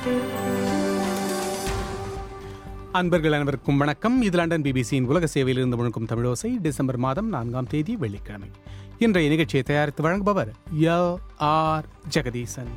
அன்பர்கள் அனைவருக்கும் வணக்கம் இது லண்டன் பிபிசியின் உலக சேவையில் இருந்து முழுக்கும் தமிழோசை டிசம்பர் மாதம் நான்காம் தேதி வெள்ளிக்கிழமை இன்றைய நிகழ்ச்சியை தயாரித்து வழங்குபவர் ய ஆர் ஜெகதீசன்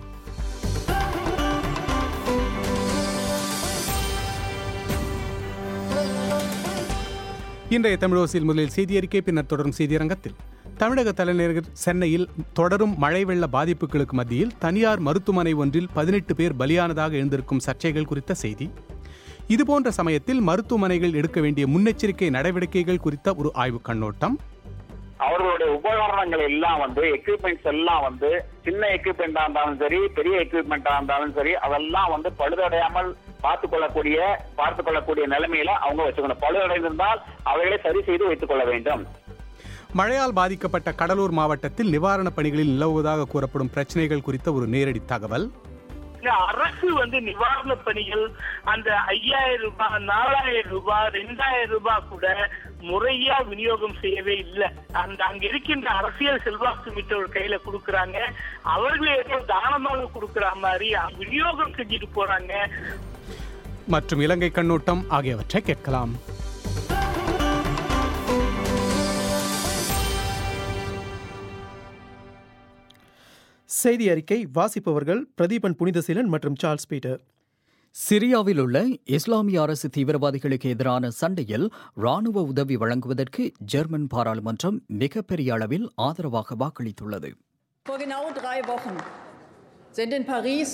இன்றைய தமிழோசையில் முதலில் செய்தி அறிக்கை பின்னர் தொடரும் செய்தியரங்கத்தில் தமிழக தலைநகர் சென்னையில் தொடரும் மழை வெள்ள பாதிப்புகளுக்கு மத்தியில் தனியார் மருத்துவமனை ஒன்றில் பதினெட்டு பேர் பலியானதாக எழுந்திருக்கும் சர்ச்சைகள் குறித்த செய்தி இதுபோன்ற சமயத்தில் மருத்துவமனைகள் எடுக்க வேண்டிய முன்னெச்சரிக்கை நடவடிக்கைகள் குறித்த ஒரு ஆய்வுக் கண்ணோட்டம் அவர்களுடைய உபகரணங்கள் எல்லாம் வந்து எக்யூப்மெண்ட்ஸ் எல்லாம் வந்து சின்ன எக்யூப்மெண்டா இருந்தாலும் சரி பெரிய எக்யூப்மெண்டா இருந்தாலும் சரி அதெல்லாம் வந்து பழுதடையாமல் பார்த்து கொள்ளக்கூடிய பார்த்து கொள்ளக்கூடிய நிலைமையில அவங்க வச்சுக்கணும் பழுதடைந்திருந்தால் அவைகளை சரி செய்து வைத்துக் கொள்ள வேண்டும் மழையால் பாதிக்கப்பட்ட கடலூர் மாவட்டத்தில் நிவாரணப் பணிகளில் நிலவுவதாக கூறப்படும் பிரச்சனைகள் குறித்த ஒரு நேரடி தகவல் இந்த அரசு வந்து நிவாரண பணிகள் அந்த ஐயாயிரம் ரூபாய் நாலாயிரம் ரூபாய் ரெண்டாயிரம் ரூபாய் கூட முறையா விநியோகம் செய்யவே இல்லை அந்த அங்க இருக்கின்ற அரசியல் செல்வாக்கு மிட்டவர் கையில கொடுக்கறாங்க அவர்கள் ஏதோ தானமாக கொடுக்கற மாதிரி விநியோகம் செஞ்சுட்டு போறாங்க மற்றும் இலங்கை கண்ணோட்டம் ஆகியவற்றை கேட்கலாம் செய்தி அறிக்கை வாசிப்பவர்கள் பிரதீபன் புனிதசீலன் மற்றும் சார்ல்ஸ் பீட்டர் சிரியாவில் உள்ள இஸ்லாமிய அரசு தீவிரவாதிகளுக்கு எதிரான சண்டையில் ராணுவ உதவி வழங்குவதற்கு ஜெர்மன் பாராளுமன்றம் மிகப்பெரிய அளவில் ஆதரவாக வாக்களித்துள்ளது Vor genau drei Wochen sind in Paris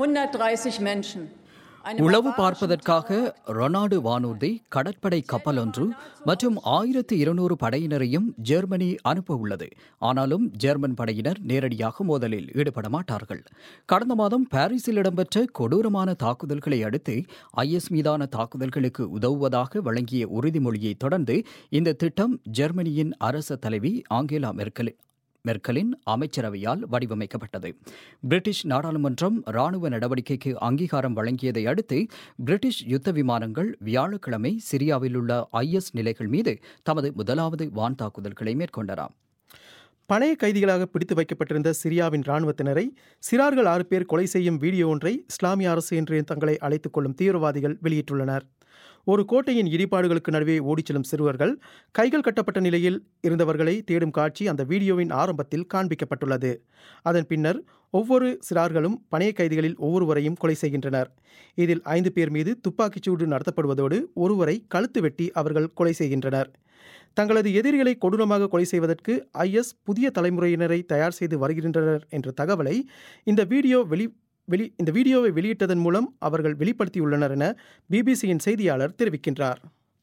130 Menschen einem உளவு barbarischen பார்ப்பதற்காக ரொனால்டு வானூர்தி கடற்படை கப்பல் ஒன்று மற்றும் ஆயிரத்து இருநூறு படையினரையும் ஜெர்மனி அனுப்ப உள்ளது ஆனாலும் ஜெர்மன் படையினர் நேரடியாக மோதலில் ஈடுபட மாட்டார்கள் கடந்த மாதம் பாரிஸில் இடம்பெற்ற கொடூரமான தாக்குதல்களை அடுத்து ஐஎஸ் மீதான தாக்குதல்களுக்கு உதவுவதாக வழங்கிய உறுதிமொழியை தொடர்ந்து இந்த திட்டம் ஜெர்மனியின் அரச தலைவி ஆங்கேலா மெர்க்கல் மெர்க்கலின் அமைச்சரவையால் வடிவமைக்கப்பட்டது பிரிட்டிஷ் நாடாளுமன்றம் ராணுவ நடவடிக்கைக்கு அங்கீகாரம் வழங்கியதை அடுத்து பிரிட்டிஷ் யுத்த விமானங்கள் வியாழக்கிழமை சிரியாவில் உள்ள ஐஎஸ் நிலைகள் மீது தமது முதலாவது வான் தாக்குதல்களை மேற்கொண்டன பணைய கைதிகளாக பிடித்து வைக்கப்பட்டிருந்த சிரியாவின் ராணுவத்தினரை சிறார்கள் ஆறு பேர் கொலை செய்யும் வீடியோ ஒன்றை இஸ்லாமிய அரசு என்று தங்களை அழைத்துக் கொள்ளும் தீவிரவாதிகள் வெளியிட்டுள்ளனர் ஒரு கோட்டையின் இடிபாடுகளுக்கு நடுவே ஓடிச் செல்லும் சிறுவர்கள் கைகள் கட்டப்பட்ட நிலையில் இருந்தவர்களை தேடும் காட்சி அந்த வீடியோவின் ஆரம்பத்தில் காண்பிக்கப்பட்டுள்ளது அதன் பின்னர் ஒவ்வொரு சிறார்களும் பணைய கைதிகளில் ஒவ்வொருவரையும் கொலை செய்கின்றனர் இதில் ஐந்து பேர் மீது துப்பாக்கிச்சூடு நடத்தப்படுவதோடு ஒருவரை கழுத்து வெட்டி அவர்கள் கொலை செய்கின்றனர் தங்களது எதிரிகளை கொடூரமாக கொலை செய்வதற்கு ஐஎஸ் புதிய தலைமுறையினரை தயார் செய்து வருகின்றனர் என்ற தகவலை இந்த வீடியோ வெளி வெளி இந்த வீடியோவை வெளியிட்டதன் மூலம் அவர்கள் வெளிப்படுத்தியுள்ளனர் என பிபிசியின் செய்தியாளர் தெரிவிக்கின்றார்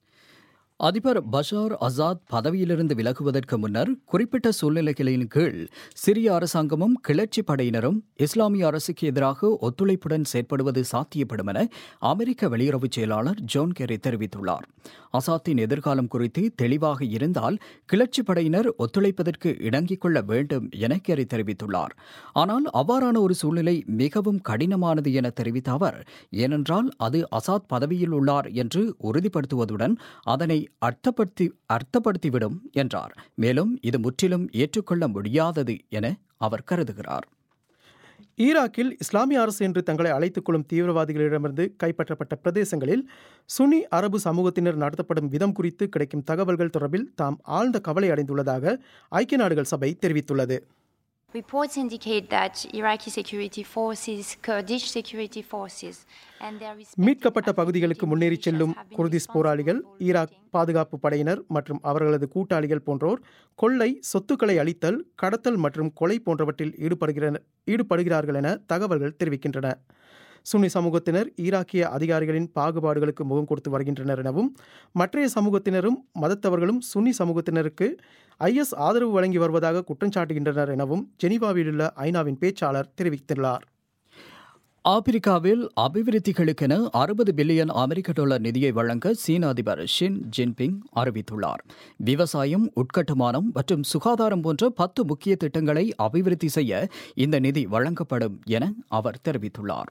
அதிபர் பஷார் அசாத் பதவியிலிருந்து விலகுவதற்கு முன்னர் குறிப்பிட்ட சூழ்நிலைகளின் கீழ் சிரிய அரசாங்கமும் கிளர்ச்சி படையினரும் இஸ்லாமிய அரசுக்கு எதிராக ஒத்துழைப்புடன் செயற்படுவது சாத்தியப்படும் என அமெரிக்க வெளியுறவு செயலாளர் ஜோன் கெரி தெரிவித்துள்ளார் அசாத்தின் எதிர்காலம் குறித்து தெளிவாக இருந்தால் கிளர்ச்சி படையினர் ஒத்துழைப்பதற்கு இணங்கிக் கொள்ள வேண்டும் என கெரி தெரிவித்துள்ளார் ஆனால் அவ்வாறான ஒரு சூழ்நிலை மிகவும் கடினமானது என தெரிவித்த அவர் ஏனென்றால் அது அசாத் பதவியில் உள்ளார் என்று உறுதிப்படுத்துவதுடன் அதனை அர்த்தப்படுத்தி அர்த்தப்படுத்திவிடும் என்றார் மேலும் இது முற்றிலும் ஏற்றுக்கொள்ள முடியாதது என அவர் கருதுகிறார் ஈராக்கில் இஸ்லாமிய அரசு என்று தங்களை அழைத்துக் கொள்ளும் தீவிரவாதிகளிடமிருந்து கைப்பற்றப்பட்ட பிரதேசங்களில் சுன்னி அரபு சமூகத்தினர் நடத்தப்படும் விதம் குறித்து கிடைக்கும் தகவல்கள் தொடர்பில் தாம் ஆழ்ந்த கவலை அடைந்துள்ளதாக ஐக்கிய நாடுகள் சபை தெரிவித்துள்ளது Reports indicate that Iraqi security forces, Kurdish security forces, and their respective மீட்கப்பட்ட பகுதிகளுக்கு முன்னேறி செல்லும் have been குர்திஸ் போராளிகள் responsible for ஈராக் looting. பாதுகாப்பு படையினர் மற்றும் அவர்களது கூட்டாளிகள் போன்றோர் கொள்ளை சொத்துக்களை அழித்தல் கடத்தல் மற்றும் கொலை போன்றவற்றில் ஈடுபடுகிற ஈடுபடுகிறார்கள் என தகவல்கள் தெரிவிக்கின்றன சுன்னி சமூகத்தினர் ஈராக்கிய அதிகாரிகளின் பாகுபாடுகளுக்கு முகம் கொடுத்து வருகின்றனர் எனவும் மற்றைய சமூகத்தினரும் மதத்தவர்களும் சுன்னி சமூகத்தினருக்கு ஐஎஸ் ஆதரவு வழங்கி வருவதாக குற்றம் சாட்டுகின்றனர் எனவும் ஜெனீவாவிலுள்ள ஐநாவின் பேச்சாளர் தெரிவித்துள்ளார் ஆப்பிரிக்காவில் அபிவிருத்திகளுக்கென அறுபது பில்லியன் அமெரிக்க டாலர் நிதியை வழங்க சீன அதிபர் ஷின் ஜின்பிங் அறிவித்துள்ளார் விவசாயம் உட்கட்டுமானம் மற்றும் சுகாதாரம் போன்ற பத்து முக்கிய திட்டங்களை அபிவிருத்தி செய்ய இந்த நிதி வழங்கப்படும் என அவர் தெரிவித்துள்ளார்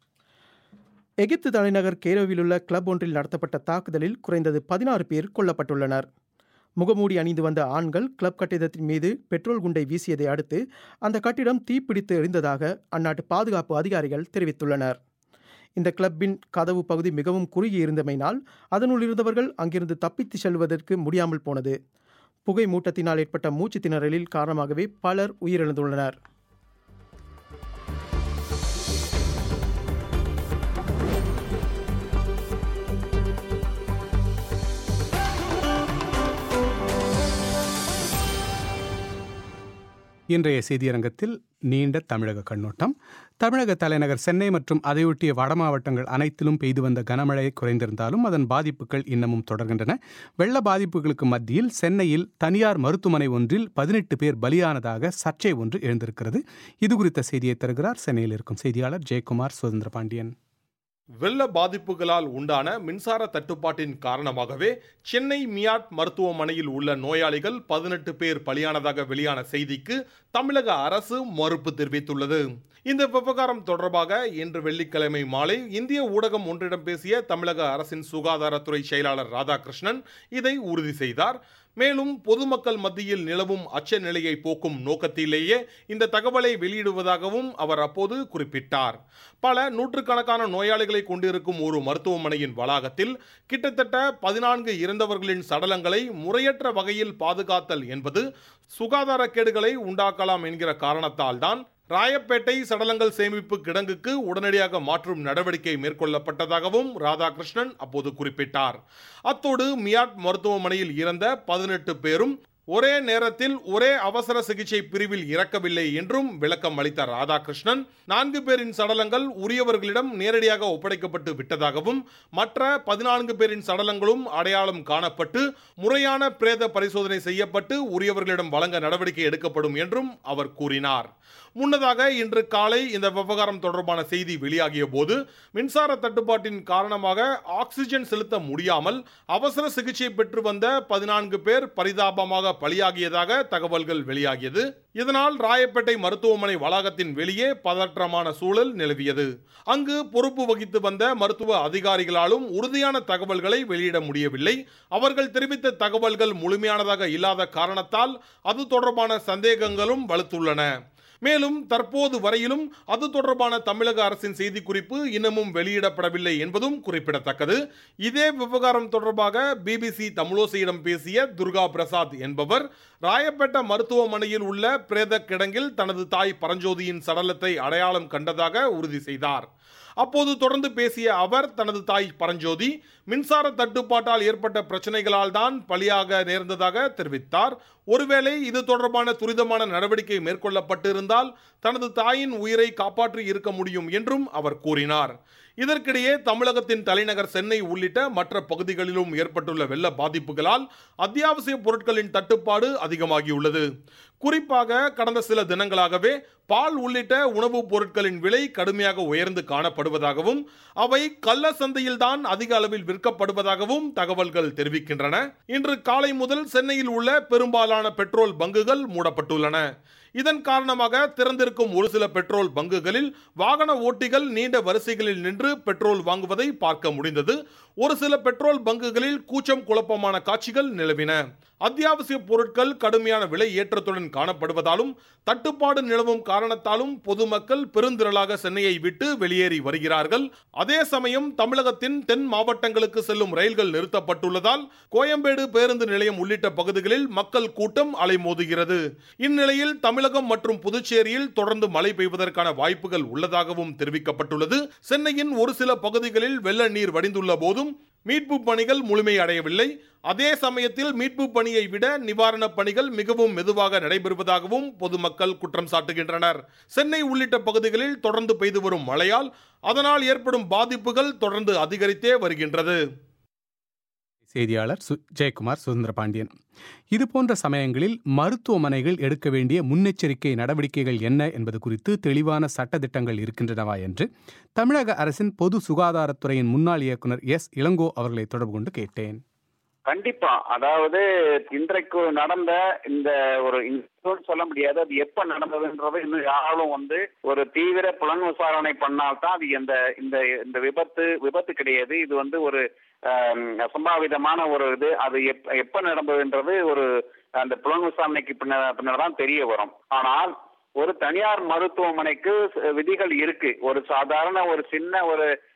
எகிப்து தலைநகர் கேரோவிலுள்ள கிளப் ஒன்றில் நடத்தப்பட்ட தாக்குதலில் குறைந்தது பதினாறு பேர் கொல்லப்பட்டுள்ளனர் முகமூடி அணிந்து வந்த ஆண்கள் கிளப் கட்டிடத்தின் மீது பெட்ரோல் குண்டை வீசியதை அடுத்து அந்த கட்டிடம் தீப்பிடித்து எரிந்ததாக அந்நாட்டு பாதுகாப்பு அதிகாரிகள் தெரிவித்துள்ளனர் இந்த கிளப்பின் கதவு பகுதி மிகவும் குறுகி இருந்தமையினால் அதனுள் இருந்தவர்கள் அங்கிருந்து தப்பித்து செல்வதற்கு முடியாமல் போனது புகை மூட்டத்தினால் ஏற்பட்ட மூச்சு திணறலில் காரணமாகவே பலர் உயிரிழந்துள்ளனர் இன்றைய செய்தியரங்கத்தில் நீண்ட தமிழக கண்ணோட்டம் தமிழக தலைநகர் சென்னை மற்றும் அதையொட்டிய வட மாவட்டங்கள் அனைத்திலும் பெய்து வந்த கனமழை குறைந்திருந்தாலும் அதன் பாதிப்புகள் இன்னமும் தொடர்கின்றன வெள்ள பாதிப்புகளுக்கு மத்தியில் சென்னையில் தனியார் மருத்துவமனை ஒன்றில் பதினெட்டு பேர் பலியானதாக சர்ச்சை ஒன்று எழுந்திருக்கிறது இது குறித்த செய்தியை தருகிறார் சென்னையில் இருக்கும் செய்தியாளர் ஜெயக்குமார் சுதந்திர பாண்டியன் வெள்ள பாதிப்புகளால் உண்டான மின்சார தட்டுப்பாட்டின் காரணமாகவே சென்னை மியாட் மருத்துவமனையில் உள்ள நோயாளிகள் பதினெட்டு பேர் பலியானதாக வெளியான செய்திக்கு தமிழக அரசு மறுப்பு தெரிவித்துள்ளது இந்த விவகாரம் தொடர்பாக இன்று வெள்ளிக்கிழமை மாலை இந்திய ஊடகம் ஒன்றிடம் பேசிய தமிழக அரசின் சுகாதாரத்துறை செயலாளர் ராதாகிருஷ்ணன் இதை உறுதி செய்தார் மேலும் பொதுமக்கள் மத்தியில் நிலவும் அச்ச நிலையை போக்கும் நோக்கத்திலேயே இந்த தகவலை வெளியிடுவதாகவும் அவர் அப்போது குறிப்பிட்டார் பல நூற்றுக்கணக்கான நோயாளிகளை கொண்டிருக்கும் ஒரு மருத்துவமனையின் வளாகத்தில் கிட்டத்தட்ட பதினான்கு இறந்தவர்களின் சடலங்களை முறையற்ற வகையில் பாதுகாத்தல் என்பது சுகாதார கேடுகளை உண்டாக்கலாம் என்கிற காரணத்தால் தான் ராயப்பேட்டை சடலங்கள் சேமிப்பு கிடங்குக்கு உடனடியாக மாற்றும் நடவடிக்கை மேற்கொள்ளப்பட்டதாகவும் ராதாகிருஷ்ணன் அப்போது குறிப்பிட்டார் அத்தோடு மியாட் மருத்துவமனையில் இறந்த பதினெட்டு பேரும் ஒரே நேரத்தில் ஒரே அவசர சிகிச்சை பிரிவில் இறக்கவில்லை என்றும் விளக்கம் அளித்த ராதாகிருஷ்ணன் நான்கு பேரின் சடலங்கள் உரியவர்களிடம் நேரடியாக ஒப்படைக்கப்பட்டு விட்டதாகவும் மற்ற பதினான்கு பேரின் சடலங்களும் அடையாளம் காணப்பட்டு முறையான பிரேத பரிசோதனை செய்யப்பட்டு உரியவர்களிடம் வழங்க நடவடிக்கை எடுக்கப்படும் என்றும் அவர் கூறினார் முன்னதாக இன்று காலை இந்த விவகாரம் தொடர்பான செய்தி வெளியாகிய போது மின்சார தட்டுப்பாட்டின் காரணமாக ஆக்சிஜன் செலுத்த முடியாமல் அவசர சிகிச்சை பெற்று வந்த பதினான்கு பேர் பரிதாபமாக பலியாகியதாக தகவல்கள் வெளியாகியது இதனால் ராயப்பேட்டை மருத்துவமனை வளாகத்தின் வெளியே பதற்றமான சூழல் நிலவியது அங்கு பொறுப்பு வகித்து வந்த மருத்துவ அதிகாரிகளாலும் உறுதியான தகவல்களை வெளியிட முடியவில்லை அவர்கள் தெரிவித்த தகவல்கள் முழுமையானதாக இல்லாத காரணத்தால் அது தொடர்பான சந்தேகங்களும் வலுத்துள்ளன மேலும் தற்போது வரையிலும் அது தொடர்பான தமிழக அரசின் செய்திக்குறிப்பு இன்னமும் வெளியிடப்படவில்லை என்பதும் குறிப்பிடத்தக்கது இதே விவகாரம் தொடர்பாக பிபிசி தமிழோசையிடம் பேசிய துர்கா பிரசாத் என்பவர் ராயப்பேட்டை மருத்துவமனையில் உள்ள பிரேத கிடங்கில் தனது தாய் பரஞ்சோதியின் சடலத்தை அடையாளம் கண்டதாக உறுதி செய்தார் அப்போது தொடர்ந்து பேசிய அவர் தனது தாய் பரஞ்சோதி மின்சார தட்டுப்பாட்டால் ஏற்பட்ட பிரச்சனைகளால் தான் பலியாக நேர்ந்ததாக தெரிவித்தார் ஒருவேளை இது தொடர்பான துரிதமான நடவடிக்கை மேற்கொள்ளப்பட்டிருந்தால் தனது தாயின் உயிரை காப்பாற்றி இருக்க முடியும் என்றும் அவர் கூறினார் இதற்கிடையே தமிழகத்தின் தலைநகர் சென்னை உள்ளிட்ட மற்ற பகுதிகளிலும் ஏற்பட்டுள்ள வெள்ள பாதிப்புகளால் அத்தியாவசிய பொருட்களின் தட்டுப்பாடு அதிகமாகியுள்ளது குறிப்பாக கடந்த சில தினங்களாகவே பால் உள்ளிட்ட உணவுப் பொருட்களின் விலை கடுமையாக உயர்ந்து காணப்படுவதாகவும் அவை கள்ள சந்தையில்தான் அதிக அளவில் விற்கப்படுவதாகவும் தகவல்கள் தெரிவிக்கின்றன இன்று காலை முதல் சென்னையில் உள்ள பெரும்பாலான பெட்ரோல் பங்குகள் மூடப்பட்டுள்ளன இதன் காரணமாக திறந்திருக்கும் ஒரு சில பெட்ரோல் பங்குகளில் வாகன ஓட்டிகள் நீண்ட வரிசைகளில் நின்று பெட்ரோல் வாங்குவதை பார்க்க முடிந்தது ஒரு சில பெட்ரோல் பங்குகளில் கூச்சம் குழப்பமான காட்சிகள் நிலவின அத்தியாவசிய பொருட்கள் கடுமையான விலை ஏற்றத்துடன் காணப்படுவதாலும் தட்டுப்பாடு நிலவும் காரணத்தாலும் பொதுமக்கள் பெருந்திரளாக சென்னையை விட்டு வெளியேறி வருகிறார்கள் அதே சமயம் தமிழகத்தின் தென் மாவட்டங்களுக்கு செல்லும் ரயில்கள் நிறுத்தப்பட்டுள்ளதால் கோயம்பேடு பேருந்து நிலையம் உள்ளிட்ட பகுதிகளில் மக்கள் கூட்டம் அலைமோதுகிறது இந்நிலையில் தமிழகம் மற்றும் புதுச்சேரியில் தொடர்ந்து மழை பெய்வதற்கான வாய்ப்புகள் உள்ளதாகவும் தெரிவிக்கப்பட்டுள்ளது சென்னையின் ஒரு சில பகுதிகளில் வெள்ள நீர் வடிந்துள்ள போதும் மீட்பு பணிகள் முழுமையடையவில்லை அதே சமயத்தில் மீட்பு பணியை விட நிவாரணப் பணிகள் மிகவும் மெதுவாக நடைபெறுவதாகவும் பொதுமக்கள் குற்றம் சாட்டுகின்றனர் சென்னை உள்ளிட்ட பகுதிகளில் தொடர்ந்து பெய்து வரும் மழையால் அதனால் ஏற்படும் பாதிப்புகள் தொடர்ந்து அதிகரித்தே வருகின்றது செய்தியாளர் சு ஜெயக்குமார் சுதந்திர பாண்டியன் இதுபோன்ற சமயங்களில் மருத்துவமனைகள் எடுக்க வேண்டிய முன்னெச்சரிக்கை நடவடிக்கைகள் என்ன என்பது குறித்து தெளிவான சட்டத்திட்டங்கள் இருக்கின்றனவா என்று தமிழக அரசின் பொது சுகாதாரத்துறையின் முன்னாள் இயக்குனர் எஸ் இளங்கோ அவர்களை தொடர்பு கொண்டு கேட்டேன் கண்டிப்பா அதாவது இன்றைக்கு நடந்த இந்த ஒரு இன்சிடென்ட் சொல்ல முடியாது அது எப்ப நடந்ததுன்றது இன்னும் யாராலும் வந்து ஒரு தீவிர புலன் விசாரணை பண்ணால்தான் அது இந்த இந்த இந்த விபத்து விபத்து கிடையாது இது வந்து ஒரு ஆம், அசம்பாவிதமான ஒரு இது அது எப்ப எப்ப நடந்ததுன்றது ஒரு அந்த புலன் விசாரணைக்கு பின்னர் பின்னர் தான் தெரிய வரும் ஆனால் ஒரு தனியார் மருத்துவமனைக்கு ஸ்- விதிகள் இருக்கு ஒரு சாதாரண ஒரு சின்ன ஒரு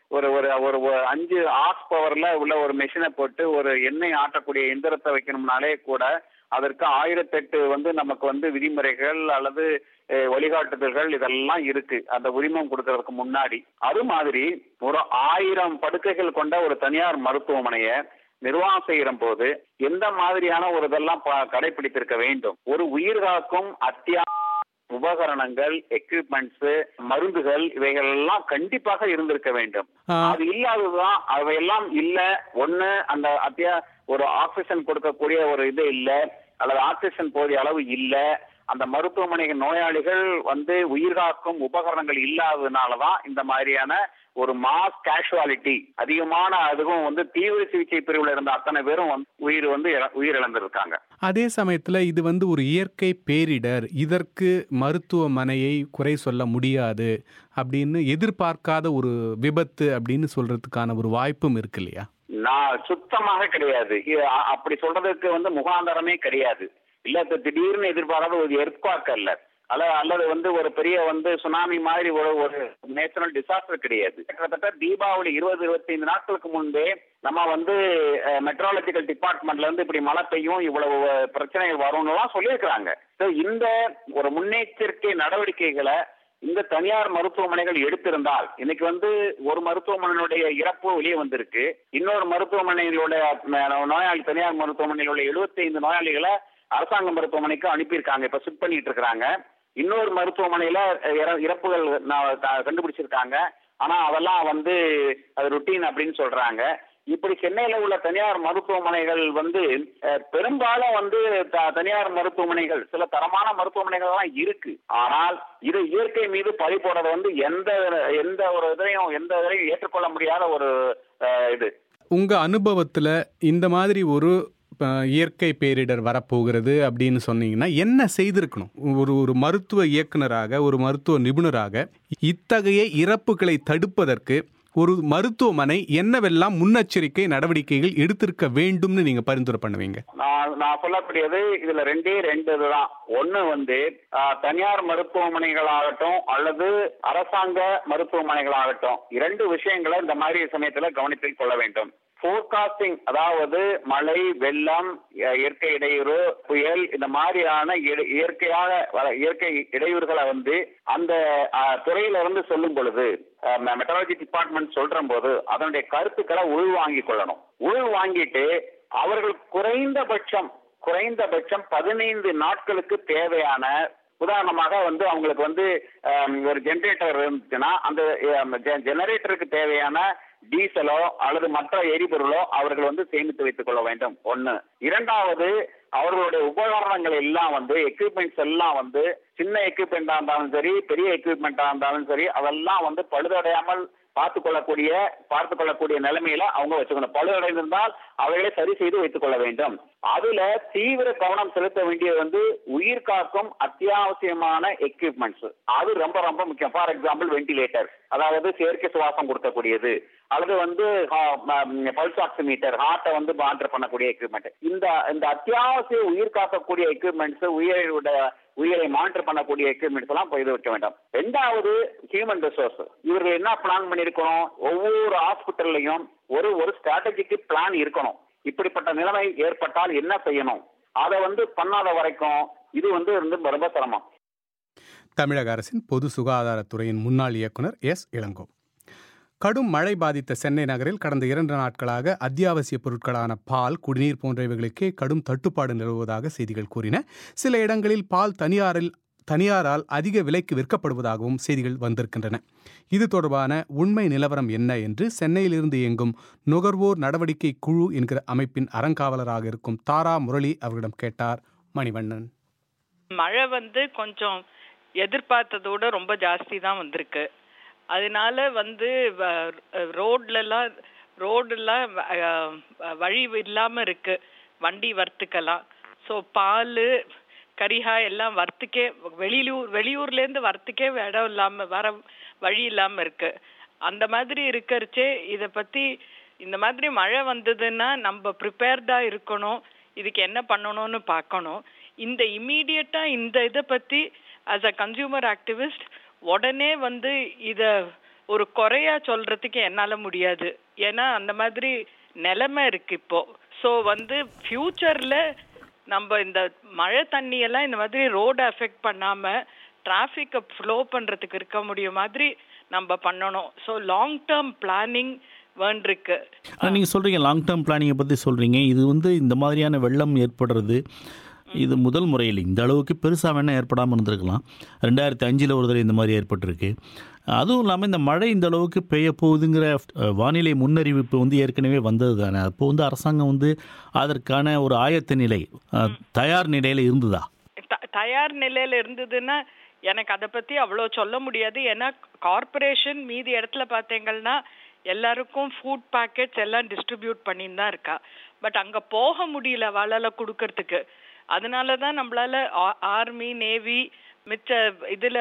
ஒரு ஒரு ஒரு ஒரு அஞ்சு ஆர்ஸ் பவர்ல உள்ள ஒரு மெஷினை போட்டு ஒரு எண்ணெய் ஆட்டக்கூடிய எந்திரத்தை வைக்கணும்னாலே கூட அதற்கு ஆயிரத்தெட்டு வந்து நமக்கு வந்து விதிமுறைகள் அல்லது அஹ், வழிகாட்டுதல்கள் இதெல்லாம் இருக்கு அந்த உரிமம் கொடுக்கறதுக்கு முன்னாடி அது மாதிரி ஒரு ஆயிரம் படுக்கைகள் கொண்ட ஒரு தனியார் மருத்துவமனையை நிர்வாகம் செய்கிற போது எந்த மாதிரியான ஒரு இதெல்லாம் ப- கடைபிடித்திருக்க வேண்டும் ஒரு உயிர் காக்கும் அத்தியா உபகரணங்கள் எக்யூப்மெண்ட்ஸ் மருந்துகள் இவைகள் எல்லாம் கண்டிப்பாக இருந்திருக்க வேண்டும் ஆ. அது இல்லாததுதான் அவையெல்லாம் இல்ல ஒண்ணு அந்த அத்தியா ஒரு ஆக்சிஜன் கொடுக்கக்கூடிய ஒரு இது இல்ல அல்லது ஆக்சிஜன் போதிய அளவு இல்ல அந்த மருத்துவமனை நோயாளிகள் வந்து உயிர்காக்கும் உபகரணங்கள் இல்லாததுனாலதான் இந்த மாதிரியான ஒரு மாஸ் கேஷுவாலிட்டி அதிகமான அதுவும் வந்து தீவிர சிகிச்சை பிரிவுல இருந்த அத்தனை பேரும் வந்து உயிர் வந்து இழ- உயிரிழந்திருக்காங்க அதே சமயத்துல இது வந்து ஒரு இயற்கை பேரிடர் இதற்கு மருத்துவமனையை குறை சொல்ல முடியாது அப்படின்னு எதிர்பார்க்காத ஒரு விபத்து அப்படின்னு சொல்றதுக்கான ஒரு வாய்ப்பும் இருக்கு இல்லையா நான் சுத்தமாக கிடையாது இ- அ- அப்படி சொல்றதுக்கு வந்து முகாந்தரமே கிடையாது இல்ல இது திடீர்னு எதிர்பாராத ஒரு எர்த்குவாக் அல்ல அல்ல அல்லது வந்து ஒரு பெரிய வந்து சுனாமி மாதிரி ஒரு ஒரு நேச்சுரல் டிசாஸ்டர் கிடையாது கிட்டத்தட்ட தீபாவளி இருபது இருபத்தைந்து நாட்களுக்கு முன்பே நம்ம வந்து மெட்ரோலஜிக்கல் டிபார்ட்மெண்ட்ல இருந்து இப்படி மழை பெய்யும் இவ்வளவு பிரச்சனைகள் வரும்னுலாம் சொல்லியிருக்கிறாங்க So, இந்த ஒரு முன்னெச்சரிக்கை நடவடிக்கைகளை இந்த தனியார் மருத்துவமனைகள் எடுத்திருந்தால் இன்னைக்கு வந்து ஒரு மருத்துவமனையினுடைய இறப்பு வெளியே வந்திருக்கு இன்னொரு மருத்துவமனையிலுடைய அஹ், நோயாளி தனியார் மருத்துவமனையில் உள்ள 75 நோயாளிகளை அரசாங்க மருத்துவமனைக்கு அனுப்பியிருக்காங்க இப்ப ஷிஃப்ட் பண்ணிட்டு இருக்காங்க இன்னொரு மருத்துவமனையில அஹ், இற- இறப்புகள் நா- க- கண்டுபிடிச்சிருக்காங்க ஆனா அதெல்லாம் வந்து அது ருட்டீன் அப்படின்னு சொல்றாங்க இப்படி சென்னையில உள்ள தனியார் மருத்துவமனைகள் வந்து அஹ், பெரும்பாலும் வந்து த- தனியார் மருத்துவமனைகள் சில தரமான மருத்துவமனைகள் எல்லாம் இருக்கு ஆனால் இது இயற்கை மீது பழி போடுறது வந்து எந்த எந்த ஒரு இதையும் எந்த இதையும் ஏற்றுக்கொள்ள முடியாத ஒரு அஹ், இது உங்க அனுபவத்துல இந்த மாதிரி ஒரு அஹ், இயற்கை பேரிடர் வரப்போகிறது அப்படின்னு சொன்னீங்கன்னா என்ன செய்திருக்கணும் ஒரு ஒரு மருத்துவ இயக்குனராக ஒரு மருத்துவ நிபுணராக இத்தகைய இறப்புகளை தடுப்பதற்கு ஒரு மருத்துவமனை என்னவெல்லாம் முன்னெச்சரிக்கை நடவடிக்கைகள் எடுத்திருக்க வேண்டும்னு நீங்க பரிந்துரை பண்ணுவீங்க நான் நான் சொல்லக்கூடியது இதுல ரெண்டே ரெண்டு இதுதான் ஒண்ணு வந்து ஆஹ், தனியார் மருத்துவமனைகளாகட்டும் அல்லது அரசாங்க மருத்துவமனைகளாகட்டும் இரண்டு விஷயங்களை இந்த மாதிரி சமயத்துல கவனத்தில் கொள்ள வேண்டும் ஃபோர்காஸ்டிங் அதாவது மழை வெள்ளம் இய- இயற்கை இடையூறு புயல் இந்த மாதிரியான இட- இயற்கையாக வர- இயற்கை இடையூறுகளை வந்து அந்த ஆஹ், துறையில இருந்து சொல்லும் பொழுது மெட்ராலஜி டிபார்ட்மெண்ட் சொல்ற போது அதனுடைய கருத்துக்களை உள்வாங்கிக் கொள்ளணும் உள் வாங்கிட்டு அவர்கள் குறைந்தபட்சம் குறைந்தபட்சம் பதினைந்து நாட்களுக்கு தேவையான உதாரணமாக வந்து அவங்களுக்கு வந்து ஆம், ஒரு ஜெனரேட்டர் இருந்துச்சுன்னா அந்த ஜெனரேட்டருக்கு தேவையான டீசலோ அல்லது மற்ற எரிபொருளோ அவர்கள் வந்து சேமித்து வைத்துக் கொள்ள வேண்டும் ஒண்ணு இரண்டாவது அவர்களுடைய உபகரணங்கள் எல்லாம் வந்து எக்யூப்மெண்ட்ஸ் எல்லாம் வந்து சின்ன எக்யூப்மெண்டா இருந்தாலும் சரி பெரிய எக்யூப்மெண்டா இருந்தாலும் சரி அதெல்லாம் வந்து பழுதடையாமல் பார்த்து கொள்ளக்கூடிய பார்த்து கொள்ளக்கூடிய நிலைமையில அவங்க வச்சுக்கணும் பழுதடைந்திருந்தால் அவைகளை சரி செய்து வைத்துக் கொள்ள வேண்டும் அதுல தீவிர கவனம் செலுத்த வேண்டியது வந்து உயிர் காக்கும் அத்தியாவசியமான எக்யூப்மெண்ட்ஸ் அது ரொம்ப ரொம்ப முக்கியம் ஃபார் எக்ஸாம்பிள் வென்டிலேட்டர் அதாவது செயற்கை சுவாசம் கொடுக்கக்கூடியது அல்லது வந்து பல்ஸ் ஆக்சிமீட்டர் ஹார்ட்டை வந்து மாற்ற பண்ணக்கூடிய எக்யூப்மெண்ட் இந்த இந்த அத்தியாவசிய உயிர் காக்கக்கூடிய எக்யூப்மெண்ட்ஸ் உயிரோட உயிரை மானிட்டர் பண்ணக்கூடிய எக்யூப்மெண்ட்ஸ் எல்லாம் போய் இது வைக்க வேண்டாம் ரெண்டாவது ஹியூமன் ரிசோர்ஸ் இவர்கள் என்ன பிளான் பண்ணிருக்கணும் ஒவ்வொரு ஹாஸ்பிட்டல்லையும் ஒரு ஒரு ஸ்ட்ராட்டஜிக்கு பிளான் இருக்கணும் இப்படிப்பட்ட நிலைமை ஏற்பட்டால் என்ன செய்யணும் அதை வந்து பண்ணாத வரைக்கும் இது வந்து வந்து ரொம்ப சிரமம் தமிழக அரசின் பொது சுகாதாரத்துறையின் முன்னாள் இயக்குனர் எஸ் இளங்கோ கடும் மழை பாதித்த சென்னை நகரில் கடந்த இரண்டு நாட்களாக அத்தியாவசிய பொருட்களான பால் குடிநீர் போன்றவைகளுக்கே கடும் தட்டுப்பாடு நிலவுவதாக செய்திகள் கூறின சில இடங்களில் பால் தனியாரில் தனியாரால் அதிக விலைக்கு விற்கப்படுவதாகவும் செய்திகள் வந்திருக்கின்றன இது தொடர்பான உண்மை நிலவரம் என்ன என்று சென்னையிலிருந்து இயங்கும் நுகர்வோர் நடவடிக்கை குழு என்கிற அமைப்பின் அறங்காவலராக இருக்கும் தாரா முரளி அவர்களிடம் கேட்டார் மணிவண்ணன் மழை வந்து கொஞ்சம் எதிர்பார்த்ததோட ரொம்ப ஜாஸ்தி தான் வந்திருக்கு அதனால வந்து ரோட்லலாம் ரோடெல்லாம் வழி இல்லாம இருக்கு வண்டி வரத்துக்கெல்லாம் ஸோ பால் கரிஹா எல்லாம் வரத்துக்கே வெளியூர் வெளியூர்லேருந்து வரத்துக்கே இடம் இல்லாம வர வழி இல்லாம இருக்கு அந்த மாதிரி இருக்கறச்சே இதை பத்தி இந்த மாதிரி மழை வந்ததுன்னா நம்ம ப்ரிப்பேர்டா இருக்கணும் இதுக்கு என்ன பண்ணணும்னு பார்க்கணும் இந்த இம்மீடியட்டா இந்த இதை பத்தி ஆஸ் அ கன்சியூமர் ஆக்டிவிஸ்ட் உடனே வந்து இத ஒரு குறையா சொல்றதுக்கு என்னால முடியாது ஏன்னா அந்த மாதிரி நிலைமை இருக்கு இப்போ ஸோ வந்து ஃபியூச்சர்ல நம்ம இந்த மழை தண்ணியெல்லாம் இந்த மாதிரி ரோடு அஃபெக்ட் பண்ணாம டிராஃபிக்கை ஃப்ளோ பண்றதுக்கு இருக்க முடியும் மாதிரி நம்ம பண்ணணும் ஸோ லாங் டேர்ம் பிளானிங் வேண்டிருக்கு ஆனால் நீங்கள் சொல்கிறீங்க லாங் டேர்ம் பிளானிங்கை பற்றி சொல்கிறீங்க இது வந்து இந்த மாதிரியான வெள்ளம் ஏற்படுறது இது முதல் முறையில் இந்த அளவுக்கு பெருசாக வேணால் ஏற்படாமல் இருந்திருக்கலாம் ரெண்டாயிரத்தி அஞ்சில் ஒரு தடவை இந்த மாதிரி ஏற்பட்டிருக்கு அதுவும் இல்லாமல் இந்த மழை இந்த அளவுக்கு பெய்ய போகுதுங்கிற அஹ், வானிலை முன்னறிவிப்பு வந்து ஏற்கனவே வந்தது தானே அப்போ வந்து அரசாங்கம் வந்து அதற்கான ஒரு ஆயத்த நிலை அஹ், தயார் நிலையில் இருந்ததா த- தயார் நிலையில இருந்ததுன்னா எனக்கு அதை பத்தி அவ்வளோ சொல்ல முடியாது ஏன்னா கார்ப்பரேஷன் மீதி இடத்துல பார்த்தீங்கன்னா எல்லாருக்கும் ஃபுட் பேக்கெட்ஸ் எல்லாம் டிஸ்ட்ரிபியூட் பண்ணின்னு தான் இருக்கா பட் அங்க போக முடியல வளல கொடுக்கறதுக்கு அதனால தான் நம்மளால ஆர்மி நேவி மிச்ச இதுல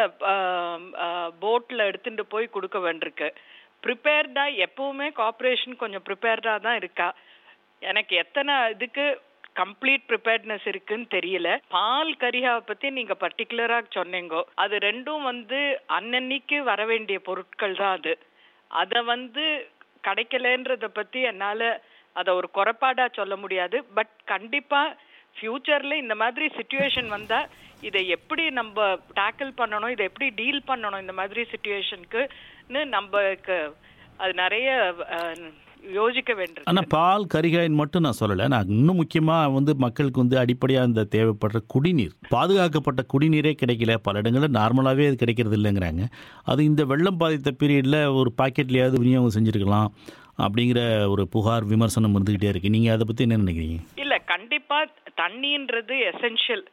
போட்ல எடுத்துட்டு போய் கொடுக்க வேண்டியிருக்கு ப்ரிப்பேர்டா எப்பவுமே கார்ப்பரேஷன் கொஞ்சம் ப்ரிப்பேர்டா தான் இருக்கா எனக்கு எத்தனை இதுக்கு கம்ப்ளீட் ப்ரிப்பேர்ட்னஸ் இருக்குன்னு தெரியல பால் கரியாவை பத்தி நீங்க பர்டிகுலரா சொன்னீங்க அது ரெண்டும் வந்து அன்னன்னைக்கு வர வேண்டிய பொருட்கள் தான் அது அத வந்து கிடைக்கலன்றத பத்தி என்னால அத ஒரு குறைபாடா சொல்ல முடியாது பட் கண்டிப்பா ஃபியூச்சர்ல இந்த மாதிரி சுச்சுவேஷன் வந்தா இதை எப்படி நம்ம டேக்கிள் பண்ணணும் இதை எப்படி டீல் பண்ணணும் இந்த மாதிரி சுச்சுவேஷனுக்குன்னு நம்மக்கு அது நிறைய அஹ், யோசிக்க வேண்டியிருக்கு ஆனால் பால் கரிகாயின் மட்டும் நான் சொல்லலை நான் இன்னும் முக்கியமாக வந்து மக்களுக்கு வந்து அடிப்படையாக இந்த தேவைப்படுற குடிநீர் பாதுகாக்கப்பட்ட குடிநீரே கிடைக்கல பல இடங்களில் நார்மலாகவே அது கிடைக்கிறது இல்லைங்கிறாங்க அது இந்த வெள்ளம் பாதித்த பீரியடில் ஒரு பாக்கெட்லையாவது விநியோகம் செஞ்சுருக்கலாம் அப்படிங்கிற ஒரு புகார் விமர்சனம் இருந்துக்கிட்டே இருக்குது நீங்கள் அதை பற்றி என்ன நினைக்கிறீங்க இல்ல கண்டிப்பா தண்ணின்றது எசென்ஷியல்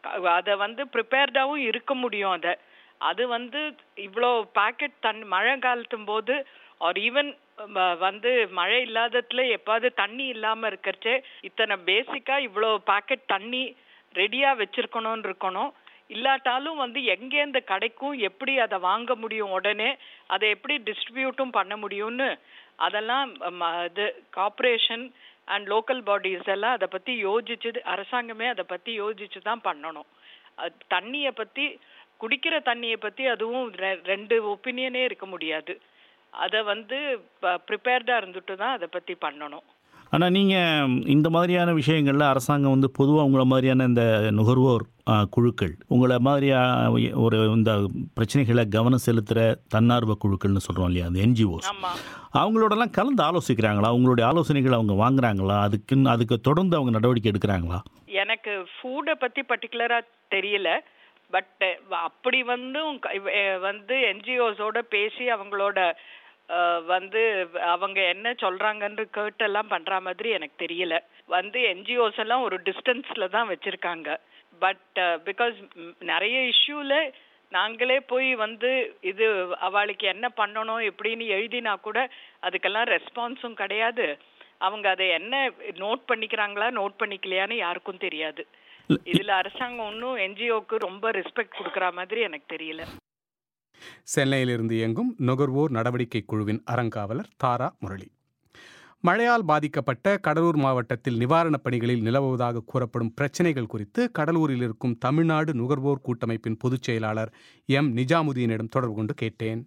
அத வந்து ப்ரிப்பேர்டாவும் இருக்க முடியும் அத அது வந்து இவ்வளோ பாக்கெட் தண்ணி மழை காலத்தும் போது ஆர் ஈவன் வந்து மழை இல்லாததுல எப்பாவது தண்ணி இல்லாம இருக்கறச்சே இத்தனை பேசிக்கா இவ்வளோ பாக்கெட் தண்ணி ரெடியா வச்சிருக்கணும்னு இருக்கணும் இல்லாட்டாலும் வந்து எங்கேருந்து கிடைக்கும் எப்படி அதை வாங்க முடியும் உடனே அதை எப்படி டிஸ்ட்ரிபியூட்டும் பண்ண முடியும்னு அதெல்லாம் ம, இது கார்ப்பரேஷன் அண்ட் லோக்கல் பாடிஸ் எல்லாம் அதை பத்தி யோசிச்சு அரசாங்கமே அதை பத்தி யோசிச்சு தான் பண்ணணும் அது தண்ணியை பத்தி குடிக்கிற தண்ணியை பத்தி அதுவும் ரெ- ரெண்டு ஒப்பீனியனே இருக்க முடியாது அதை வந்து ப்ரிப்பேர்டா இருந்துட்டு தான் அதை பத்தி பண்ணணும் ஆனால் நீங்கள் இந்த மாதிரியான விஷயங்களில் அரசாங்கம் வந்து பொதுவாக உங்களை மாதிரியான இந்த நுகர்வோர் ஆ, குழுக்கள் உங்களை மாதிரியா ஒரு இந்த பிரச்சனைகளை கவனம் செலுத்துகிற தன்னார்வ குழுக்கள்னு சொல்கிறோம் இல்லையா அந்த என்ஜிஓஸ் ஆமா அவங்களோடலாம் கலந்து ஆலோசிக்கிறாங்களா அவங்களுடைய ஆலோசனைகள் அவங்க வாங்குறாங்களா அதுக்குன்னு அதுக்கு தொடர்ந்து அவங்க நடவடிக்கை எடுக்கிறாங்களா எனக்கு ஃபுட்டை பத்தி பர்டிகுலரா தெரியல பட் அப்படி வந்து உங்க- இவ- அஹ் வந்து என்ஜிஓஸோட பேசி அவங்களோட அஹ், வந்து அவங்க என்ன சொல்றாங்கன்னு கேட்டெல்லாம் பண்ற மாதிரி எனக்கு தெரியல வந்து என்ஜிஓஸ் எல்லாம் ஒரு டிஸ்டன்ஸ்ல தான் வச்சிருக்காங்க பட் பிகாஸ் நிறைய இஷ்யூல நாங்களே போய் வந்து இது அவளுக்கு என்ன பண்ணணும் எப்படின்னு எழுதினா கூட அதுக்கெல்லாம் ரெஸ்பான்ஸும் கிடையாது அவங்க அதை என்ன நோட் பண்ணிக்கிறாங்களா நோட் பண்ணிக்கலையான்னு யாருக்கும் தெரியாது இதுல அரசாங்கம் ஒன்றும் என்ஜிஓக்கு ரொம்ப ரெஸ்பெக்ட் கொடுக்குற மாதிரி எனக்கு தெரியல சென்னையிலிருந்து இயங்கும் நுகர்வோர் நடவடிக்கை குழுவின் அறங்காவலர் தாரா முரளி மழையால் பாதிக்கப்பட்ட கடலூர் மாவட்டத்தில் நிவாரணப் பணிகளில் நிலவுவதாக கூறப்படும் பிரச்சினைகள் குறித்து கடலூரில் இருக்கும் தமிழ்நாடு நுகர்வோர் கூட்டமைப்பின் பொதுச் செயலாளர் எம் நிஜாமுதீனிடம் தொடர்பு கொண்டு கேட்டேன்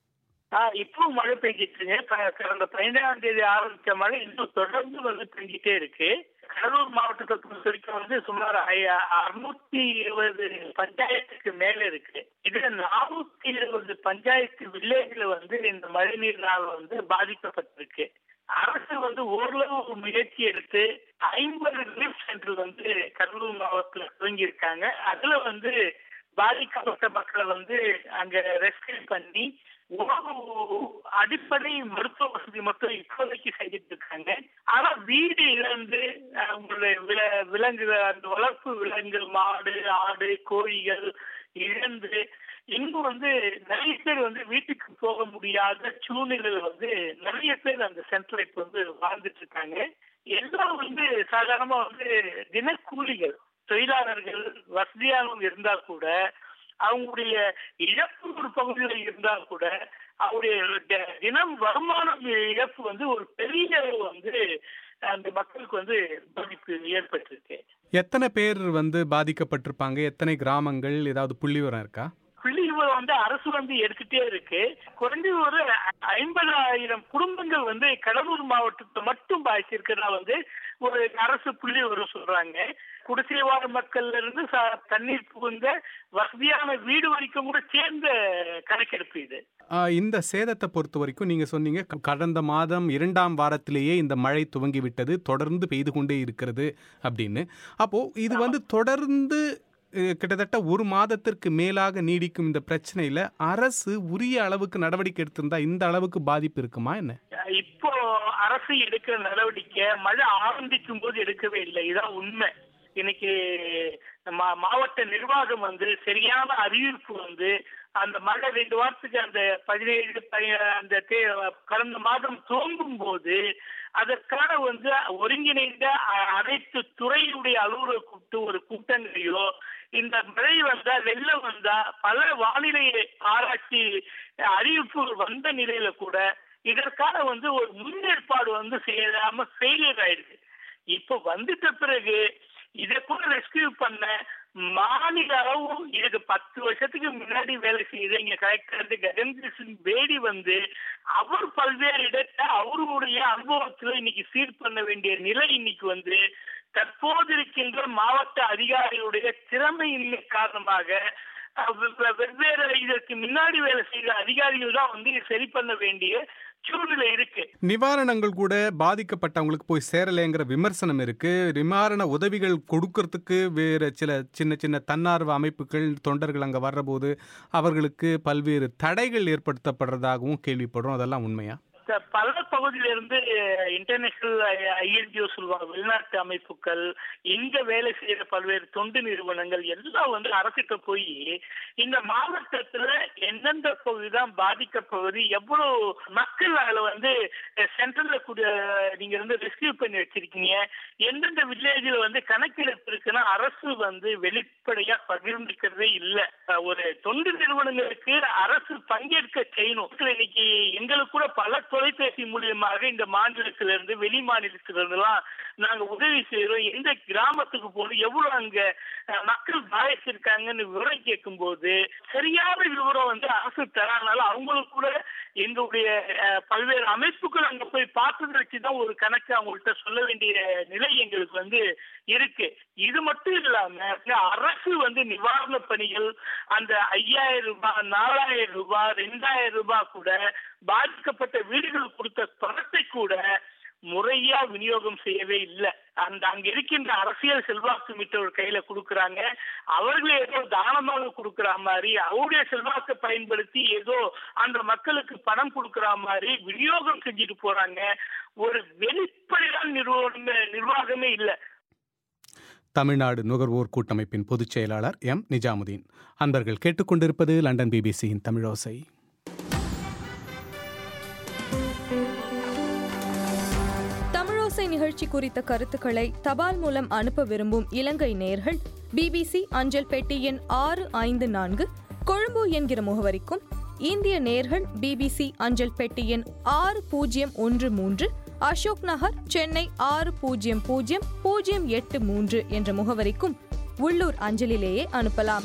ஆஹ் இப்போ மழை பெஞ்சிட்டுங்க ப- கடந்த பதினேழாம் தேதி ஆரம்பிச்ச மழை இன்னும் தொடர்ந்து வந்து பெஞ்சிட்டே இருக்கு கடலூர் மாவட்டத்தை பொறுத்த வரைக்கும் வந்து சுமார் அறுநூத்தி இருபது பஞ்சாயத்துக்கு மேல இருக்கு இதுல நானூத்தி இருபது பஞ்சாயத்து வில்லேஜ்ல வந்து இந்த மழை நீரால் வந்து பாதிக்கப்பட்டிருக்கு அரசு வந்து ஓரளவு ஒரு முயற்சி எடுத்து ஐம்பது ரிலீஃப் சென்டர் வந்து கடலூர் மாவட்டத்துல துவங்கி இருக்காங்க அதுல வந்து பாதிக்கப்பட்ட மக்களை வந்து அங்க ரெஸ்கியூ பண்ணி உணவு அடிப்படை மருத்துவ வசதி மட்டும் இப்போதைக்கு செஞ்சுட்டு இருக்காங்க ஆனா வீடு இழந்து அஹ், உங்களுடைய வில விலங்குகள் அந்த வளர்ப்பு விலங்குகள் மாடு ஆடு கோழிகள் இழந்து இங்க வந்து நிறைய பேர் வந்து வீட்டுக்கு போக முடியாத சூழ்நிலையில வந்து நிறைய பேர் அந்த சென்டர்ல இப்ப வந்து வாழ்ந்துட்டு இருக்காங்க எல்லாம் வந்து சாதாரணமா வந்து தினக்கூலிகள் தொழிலாளர்கள் வசதியானவங்க இருந்தா கூட அவங்களுடைய இழப்பு ஒரு பகுதியில் இருந்தா கூட அவருடைய த- தினம் வருமானம் இழப்பு வந்து ஒரு பெரிய அளவு வந்து அந்த மக்களுக்கு வந்து பாதிப்பு ஏற்பட்டிருக்கு எத்தனை பேர் வந்து பாதிக்கப்பட்டிருப்பாங்க எத்தனை கிராமங்கள் ஏதாவது புள்ளிவரம் இருக்கா புள்ளி விவரம் வந்து அரசு வந்து எடுத்துட்டே இருக்கு குறைஞ்சது ஒரு ஐம்பதாயிரம் குடும்பங்கள் வந்து கடலூர் மாவட்டத்தை மட்டும் பாதிச்சிருக்கிறதா வந்து ஒரு அரசு புள்ளி விவரம் சொல்றாங்க குடிசை வாழ மக்கள்ல இருந்து ச- தண்ணீர் புகுந்த வசதியான வீடு வரைக்கும் கூட சேர்ந்த கணக்கெடுப்பு இது ஆஹ் இந்த சேதத்தை பொறுத்த வரைக்கும் நீங்க சொன்னீங்க க- கடந்த மாதம் இரண்டாம் வாரத்திலேயே இந்த மழை துவங்கி விட்டது தொடர்ந்து பெய்து கொண்டே இருக்கிறது அப்படின்னு அப்போ இது வந்து தொடர்ந்து அஹ், கிட்டத்தட்ட ஒரு மாதத்திற்கு மேலாக நீடிக்கும் இந்த பிரச்சனையில அரசு உரிய அளவுக்கு நடவடிக்கை எடுத்திருந்தா இந்த அளவுக்கு பாதிப்பு இருக்குமா என்ன இப்போ அரசு எடுக்கிற நடவடிக்கை மழை ஆரம்பிக்கும் போது எடுக்கவே இல்லை இதான் உண்மை இன்னைக்கு மா- மாவட்ட நிர்வாகம் வந்து சரியான அறிவிப்பு வந்து அந்த மழை ரெண்டு வாரத்துக்கு அந்த பதினேழு பதி- அந்த தே- கடந்த மாதம் துவங்கும் போது அதற்கான வந்து ஒருங்கிணைந்த அ- அனைத்து துறையினுடைய அலுவலர் கூப்பிட்டு ஒரு கூட்டங்களையோ இந்த மழை வந்தா வெள்ளம் வந்தா பல வானிலை ஆராய்ச்சி அறிவிப்புகள் வந்த நிலையில கூட இதற்கான வந்து ஒரு முன்னேற்பாடு வந்து செய்யாம ஃபெயிலியர் ஆயிடுது இப்ப வந்துட்ட பிறகு இதை கூட ரெஸ்கியூ பண்ண மாநில அளவும் இதுக்கு பத்து வருஷத்துக்கு முன்னாடி வேலை செய்த இங்க கலெக்டர் கஜேந்திர சிங் பேடி வந்து அவர் பல்வேறு இடத்தை அவருடைய அனுபவத்துல இன்னைக்கு சீர் பண்ண வேண்டிய நிலை இன்னைக்கு வந்து தற்போது இருக்கின்ற மாவட்ட அதிகாரிகளுடைய திறமையின்மை காரணமாக அஹ், வெ- வெ- வெவ்வேறு இதற்கு முன்னாடி வேலை செய்த அதிகாரிகள் தான் வந்து இதை சரி பண்ண வேண்டிய சூழ்நிலை இருக்கு நிவாரணங்கள் கூட பாதிக்கப்பட்டவங்களுக்கு போய் சேரலைங்கிற விமர்சனம் இருக்கு நிவாரண உதவிகள் கொடுக்கறதுக்கு வேற சில சின்ன சின்ன தன்னார்வ அமைப்புகள் தொண்டர்கள் அங்க வர்றபோது அவர்களுக்கு பல்வேறு தடைகள் ஏற்படுத்தப்படுறதாகவும் கேள்விப்படுறோம் அதெல்லாம் உண்மையா த- பல பகுதியிலிருந்து இன்டர்நேஷனல் ஐஎன்ஜிஓ சொல்லுவாங்க வெளிநாட்டு அமைப்புகள் இங்க வேலை செய்யற பல்வேறு தொண்டு நிறுவனங்கள் எல்லாம் வந்து அரசிட்ட போய் இந்த மாவட்டத்துல எந்தெந்த பகுதி தான் பாதிக்கப்பகுதி எவ்வளவு மக்கள் அதுல வந்து சென்ட்ரல்ல கூட நீங்க வந்து ரெஸ்கியூ பண்ணி வச்சிருக்கீங்க எந்தெந்த வில்லேஜ்ல வந்து கணக்கெடுப்பு இருக்குன்னா அரசு வந்து வெளிப்படையா பகிர்ந்துக்கிறதே இல்ல அஹ் ஒரு தொண்டு நிறுவனங்களுக்கு அரசு பங்கேற்க செய்யணும் இன்னைக்கு எங்களுக்கு கூட பல தொலைபேசி மூலியமாக இந்த மாநிலத்தில இருந்து வெளி மாநிலத்தில இருந்தெல்லாம் நாங்க உதவி செய்யறோம் எந்த கிராமத்துக்கு போகணும் எவ்வளவு அங்க அஹ், மக்கள் பாதிச்சிருக்காங்கன்னு விவரம் கேட்கும் போது சரியான விவரம் வந்து அரசு தரானால அவங்களுக்கு கூட எங்களுடைய அஹ், பல்வேறு அமைப்புகள் அங்க போய் பார்த்ததை வச்சுதான் ஒரு கணக்கு அவங்கள்ட்ட சொல்ல வேண்டிய நிலை எங்களுக்கு வந்து இருக்கு இது மட்டும் இல்லாம அரசு வந்து நிவாரண பணிகள் அந்த ஐயாயிரம் ரூபாய் நாலாயிரம் ரூபாய் ரெண்டாயிரம் ரூபாய் கூட பாதிக்கப்பட்ட வீடுகள் கொடுத்த பணத்தை கூட முறையா விநியோகம் செய்யவே இல்லை அந்த அங்க இருக்கின்ற அரசியல் செல்வாக்கு மிட்டவர் கையில கொடுக்கறாங்க அவர்களே ஏதோ தானமாக கொடுக்கிற மாதிரி அவருடைய செல்வாக்கை பயன்படுத்தி ஏதோ அந்த மக்களுக்கு பணம் கொடுக்கிற மாதிரி விநியோகம் செஞ்சுட்டு போறாங்க ஒரு வெளிப்படையான நிர்வாகமே நிர்வாகமே இல்லை தமிழ்நாடு நுகர்வோர் கூட்டமைப்பின் பொதுச் செயலாளர் எம் நிஜாமுதீன் அன்பர்கள் கேட்டுக்கொண்டிருப்பது லண்டன் பிபிசியின் தமிழோசை தமிழோசை நிகழ்ச்சி குறித்த கருத்துக்களை தபால் மூலம் அனுப்ப விரும்பும் இலங்கை நேயர்கள் பிபிசி அஞ்சல் பெட்டி எண் ஆறு ஐந்து நான்கு கொழும்பு என்கிற முகவரிக்கும் இந்திய நேயர்கள் பிபிசி அஞ்சல் பெட்டி எண் ஆறு பூஜ்ஜியம் ஒன்று மூன்று அசோக் நகர் சென்னை ஆறு பூஜ்ஜியம் பூஜ்ஜியம் பூஜ்ஜியம் எட்டு மூன்று என்ற முகவரிக்கும் உள்ளூர் அஞ்சலிலேயே அனுப்பலாம்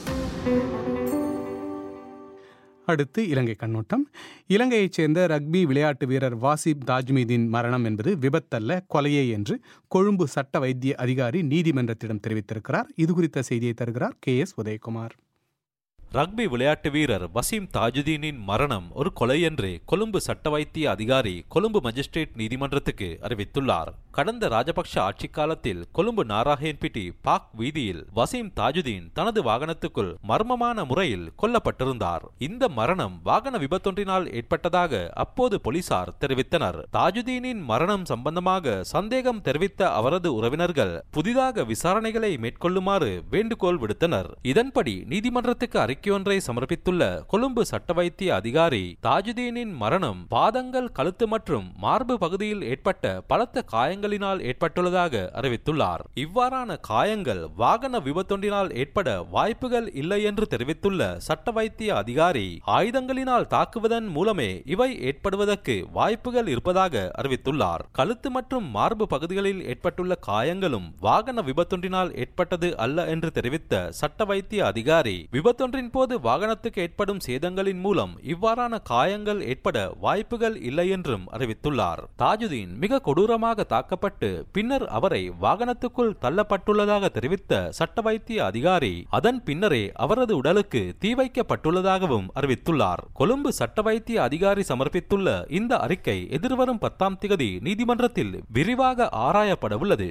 அடுத்து இலங்கை கண்ணோட்டம் இலங்கையைச் சேர்ந்த ரக்பி விளையாட்டு வீரர் வாசிப் தாஜ்மீதின் மரணம் என்பது விபத்தல்ல கொலையே என்று கொழும்பு சட்ட வைத்திய அதிகாரி நீதிமன்றத்திடம் தெரிவித்திருக்கிறார் இது குறித்த செய்தியை தருகிறார் கே எஸ் உதயகுமார் ரக்பி விளையாட்டு வீரர் வசீம் தாஜுதீனின் மரணம் ஒரு கொலை என்று கொழும்பு சட்ட வைத்திய அதிகாரி கொழும்பு மஜிஸ்ட்ரேட் நீதிமன்றத்துக்கு அறிவித்துள்ளார் கடந்த ராஜபக்ஷ ஆட்சி காலத்தில் கொழும்பு நாராயண்பிட்டி பாக் வீதியில் வசீம் தாஜுதீன் தனது வாகனத்துக்குள் மர்மமான முறையில் கொல்லப்பட்டிருந்தார் இந்த மரணம் வாகன விபத்தொன்றினால் ஏற்பட்டதாக அப்போது போலீசார் தெரிவித்தனர் தாஜுதீனின் மரணம் சம்பந்தமாக சந்தேகம் தெரிவித்த அவரது உறவினர்கள் புதிதாக விசாரணைகளை மேற்கொள்ளுமாறு வேண்டுகோள் விடுத்தனர் இதன்படி நீதிமன்றத்துக்கு அறிக்கையொன்றை சமர்ப்பித்துள்ள கொழும்பு சட்ட வைத்திய அதிகாரி தாஜுதீனின் மரணம் பாதங்கள் கழுத்து மற்றும் மார்பு பகுதியில் ஏற்பட்ட பலத்த காயங்களினால் ஏற்பட்டுள்ளதாக அறிவித்துள்ளார் இவ்வாறான காயங்கள் வாகன விபத்தொன்றினால் ஏற்பட வாய்ப்புகள் இல்லை என்று தெரிவித்துள்ள சட்ட வைத்திய அதிகாரி ஆயுதங்களினால் தாக்குவதன் மூலமே இவை ஏற்படுவதற்கு வாய்ப்புகள் இருப்பதாக அறிவித்துள்ளார் கழுத்து மற்றும் மார்பு பகுதிகளில் ஏற்பட்டுள்ள காயங்களும் வாகன விபத்தொன்றினால் ஏற்பட்டது அல்ல என்று தெரிவித்த சட்ட வைத்திய அதிகாரி விபத்தொன்றின் போது வாகனத்துக்கு ஏற்படும் சேதங்களின் மூலம் இவ்வாறான காயங்கள் ஏற்பட வாய்ப்புகள் இல்லை என்றும் அறிவித்துள்ளார் தாஜுதீன் மிக கொடூரமாக தாக்கப்பட்டு பின்னர் அவரை வாகனத்துக்குள் தள்ளப்பட்டுள்ளதாக தெரிவித்த சட்ட வைத்திய அதிகாரி அதன் பின்னரே அவரது உடலுக்கு தீ வைக்கப்பட்டுள்ளதாகவும் அறிவித்துள்ளார் கொழும்பு சட்ட வைத்திய அதிகாரி சமர்ப்பித்துள்ள இந்த அறிக்கை எதிர்வரும் பத்தாம் திகதி நீதிமன்றத்தில் விரிவாக ஆராயப்பட உள்ளது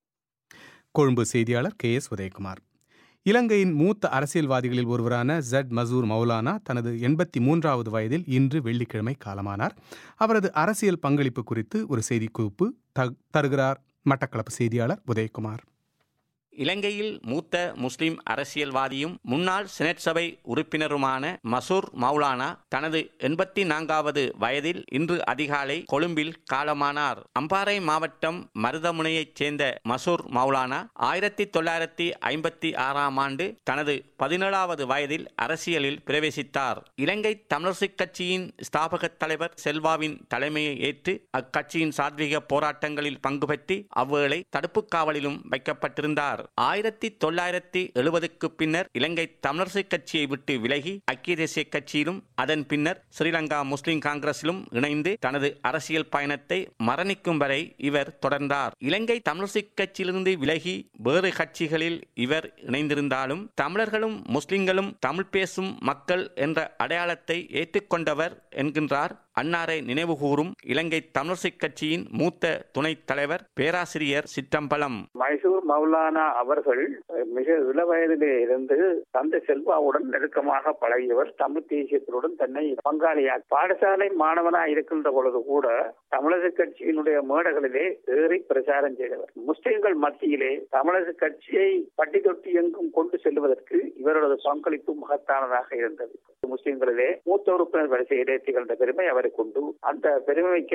கொழும்பு செய்தியாளர் கே எஸ் உதயகுமார் இலங்கையின் மூத்த அரசியல்வாதிகளில் ஒருவரான ஜட் மசூர் மௌலானா தனது எண்பத்தி மூன்றாவது வயதில் இன்று வெள்ளிக்கிழமை காலமானார் அவரது அரசியல் பங்களிப்பு குறித்து ஒரு செய்திக்குறிப்பு தருகிறார் மட்டக்களப்பு செய்தியாளர் உதயகுமார் இலங்கையில் மூத்த முஸ்லிம் அரசியல்வாதியும் முன்னாள் செனட் சபை உறுப்பினருமான மசூர் மௌலானா தனது எண்பத்தி நான்காவது வயதில் இன்று அதிகாலை கொழும்பில் காலமானார் அம்பாறை மாவட்டம் மருதமுனையைச் சேர்ந்த மசூர் மௌலானா ஆயிரத்தி தொள்ளாயிரத்தி ஐம்பத்தி ஆறாம் ஆண்டு தனது பதினேழாவது வயதில் அரசியலில் பிரவேசித்தார் இலங்கை தமிழரசுக் கட்சியின் ஸ்தாபக தலைவர் செல்வாவின் தலைமையை ஏற்று அக்கட்சியின் சாத்வீக போராட்டங்களில் பங்கு பெற்றி அவ்வேளை தடுப்புக் காவலிலும் வைக்கப்பட்டிருந்தார் ஆயிரத்தி தொள்ளாயிரத்தி எழுபதுக்கு பின்னர் இலங்கை தமிழரசு கட்சியை விட்டு விலகி ஐக்கிய தேசிய கட்சியிலும் அதன் பின்னர் ஸ்ரீலங்கா முஸ்லிம் காங்கிரசிலும் இணைந்து தனது அரசியல் பயணத்தை மரணிக்கும் வரை இவர் தொடர்ந்தார் இலங்கை தமிழரசு கட்சியிலிருந்து விலகி வேறு கட்சிகளில் இவர் இணைந்திருந்தாலும் தமிழர்களும் முஸ்லிம்களும் தமிழ் பேசும் மக்கள் என்ற அடையாளத்தை ஏற்றுக்கொண்டவர் என்கின்றார் அன்னாரை நினைவுகூரும் இலங்கை தமிழரசுக் கட்சியின் மூத்த துணைத் தலைவர் பேராசிரியர் சிற்றம்பலம் மைசூர் மௌலானா அவர்கள் மிக இளவயதிலே இருந்து தந்தை செல்வாவுடன் நெருக்கமாக பழகியவர் தமிழ் தேசியத்தினுடன் தன்னை பங்காளியார் பாடசாலை மாணவனாக இருக்கின்ற பொழுது கூட தமிழக கட்சியினுடைய மேடைகளிலே ஏறி பிரச்சாரம் செய்தவர் முஸ்லிம்கள் மத்தியிலே தமிழக கட்சியை பட்டி தொட்டி எங்கும் கொண்டு செல்வதற்கு இவரது பங்களிப்பு மகத்தானதாக இருந்தது முஸ்லிம்களிலே மூத்த உறுப்பினர் வரிசையிலே திகழ்ந்த பெருமை அவருக்கு உண்டு அந்த பெருமைமிக்க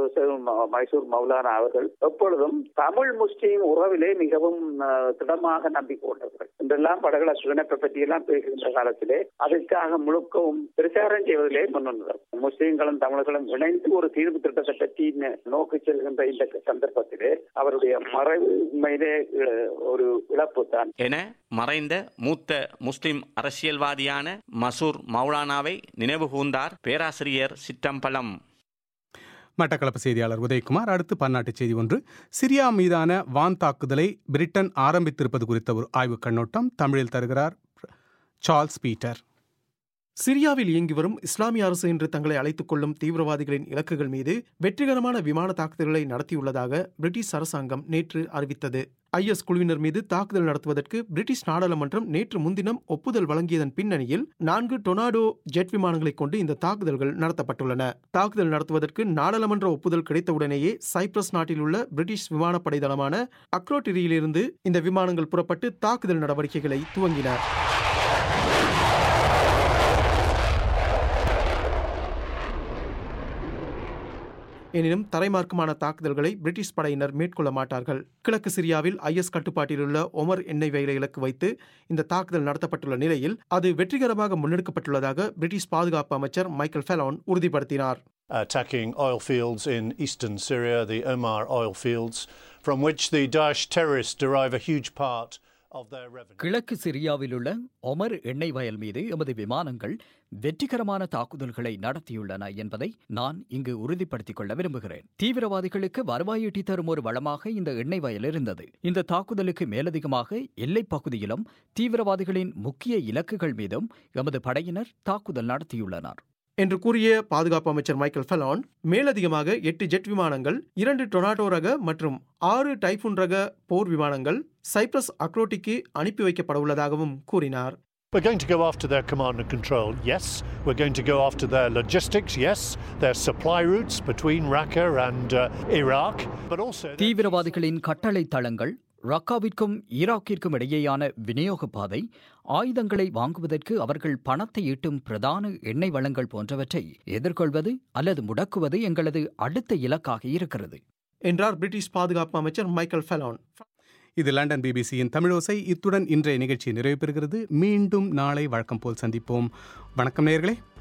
மைசூர் மௌலானா அவர்கள் எப்பொழுதும் தமிழ் முஸ்லீம் உறவிலே மிகவும் திடமாக நம்பிக்கொண்டவர்கள் இன்றெல்லாம் படகள சுதனப்பை பற்றி எல்லாம் பேசுகின்ற காலத்திலே அதற்காக முழுக்கவும் பிரச்சாரம் செய்வதிலே முன்வந்தவர் முஸ்லீம்களும் தமிழர்களும் இணைந்து ஒரு தீர்வு திட்டத்தை பற்றி நோக்கி செல்கின்ற இந்த சந்தர்ப்பத்திலே அவருடைய மறைவு உண்மையிலே ஒரு இழப்பு தான் என மறைந்த மூத்த முஸ்லிம் அரசியல்வாதியான மசூர் மௌலானாவை நினைவு கூர்ந்தார் பேராசிரியர் சிற்றம்பலம் மட்டக்களப்பு செய்தியாளர் உதயகுமார் அடுத்து பன்னாட்டு செய்தி ஒன்று சிரியா மீதான வான் தாக்குதலை பிரிட்டன் ஆரம்பித்திருப்பது குறித்த ஒரு ஆய்வுக் கண்ணோட்டம் தமிழில் தருகிறார் சார்ல்ஸ் பீட்டர் சிரியாவில் இயங்கி வரும் இஸ்லாமிய அரசு என்று தங்களை அழைத்துக் கொள்ளும் தீவிரவாதிகளின் இலக்குகள் மீது வெற்றிகரமான விமான தாக்குதல்களை நடத்தியுள்ளதாக பிரிட்டிஷ் அரசாங்கம் நேற்று அறிவித்தது ஐஎஸ் குழுவினர் மீது தாக்குதல் நடத்துவதற்கு பிரிட்டிஷ் நாடாளுமன்றம் நேற்று முன்தினம் ஒப்புதல் வழங்கியதன் பின்னணியில் நான்கு டொனாடோ ஜெட் விமானங்களைக் கொண்டு இந்த தாக்குதல்கள் நடத்தப்பட்டுள்ளன தாக்குதல் நடத்துவதற்கு நாடாளுமன்ற ஒப்புதல் கிடைத்தவுடனேயே சைப்ரஸ் நாட்டில் உள்ள பிரிட்டிஷ் விமானப்படை தளமான அக்ரோட்டிரியிலிருந்து இந்த விமானங்கள் புறப்பட்டு தாக்குதல் நடவடிக்கைகளை துவங்கின எனினும் தரைமார்க்கமான தாக்குதல்களை பிரிட்டிஷ் படையினர் மேற்கொள்ள மாட்டார்கள் கிழக்கு சிரியாவில் ஐஎஸ் கட்டுப்பாட்டில் உள்ள ஒமர் எண்ணெய் வயலை இலக்கு வைத்து இந்த தாக்குதல் நடத்தப்பட்டுள்ள நிலையில் அது வெற்றிகரமாக முன்னெடுக்கப்பட்டுள்ளதாக பிரிட்டிஷ் பாதுகாப்பு அமைச்சர் மைக்கேல் ஃபெலோன் உறுதிப்படுத்தினார் attacking oil fields in eastern Syria, the Omar oil fields, from which the Daesh terrorists derive a huge part of their revenue. கிழக்கு சிரியாவில் உள்ள ஒமர் எண்ணெய் வயல் மீது எமது விமானங்கள் வெற்றிகரமான தாக்குதல்களை நடத்தியுள்ளன என்பதை நான் இங்கு உறுதிப்படுத்திக் கொள்ள விரும்புகிறேன் தீவிரவாதிகளுக்கு வருவாய் ஈட்டி தரும் ஒரு வளமாக இந்த எண்ணெய் வயல் இருந்தது இந்த தாக்குதலுக்கு மேலதிகமாக எல்லைப் பகுதியிலும் தீவிரவாதிகளின் முக்கிய இலக்குகள் மீதும் எமது படையினர் தாக்குதல் நடத்தியுள்ளனர் என்று கூறிய பாதுகாப்பு அமைச்சர் மைக்கேல் ஃபெலான் மேலதிகமாக எட்டு ஜெட் விமானங்கள் இரண்டு டொனாட்டோ ரக மற்றும் ஆறு டைஃபூன் ரக போர் விமானங்கள் சைப்ரஸ் அக்ரோட்டிக்கு அனுப்பி வைக்கப்பட உள்ளதாகவும் கூறினார் We're going to go after their command and control, yes. We're going to go after their logistics, yes. Their supply routes between Raqqa and uh, Iraq, but also. தீவிரவாதிகளின் கட்டளை தளங்கள் ரக்காவிற்கும் ஈராக்கிற்கும் இடையேயான விநியோக பாதை ஆயுதங்களை வாங்குவதற்கு அவர்கள் பணத்தை ஈட்டும் பிரதான எண்ணெய் வளங்கள் போன்றவற்றை எதிர்கொள்வது அல்லது முடக்குவது எங்களது அடுத்த இலக்காக இருக்கிறது என்றார் பிரிட்டிஷ் பாதுகாப்பு அமைச்சர் மைக்கேல் ஃபெலான் இது லண்டன் பிபிசியின் தமிழோசை இத்துடன் இன்றைய நிகழ்ச்சி நிறைவு பெறுகிறது மீண்டும் நாளை வழக்கம் போல் சந்திப்போம் வணக்கம் நேர்களே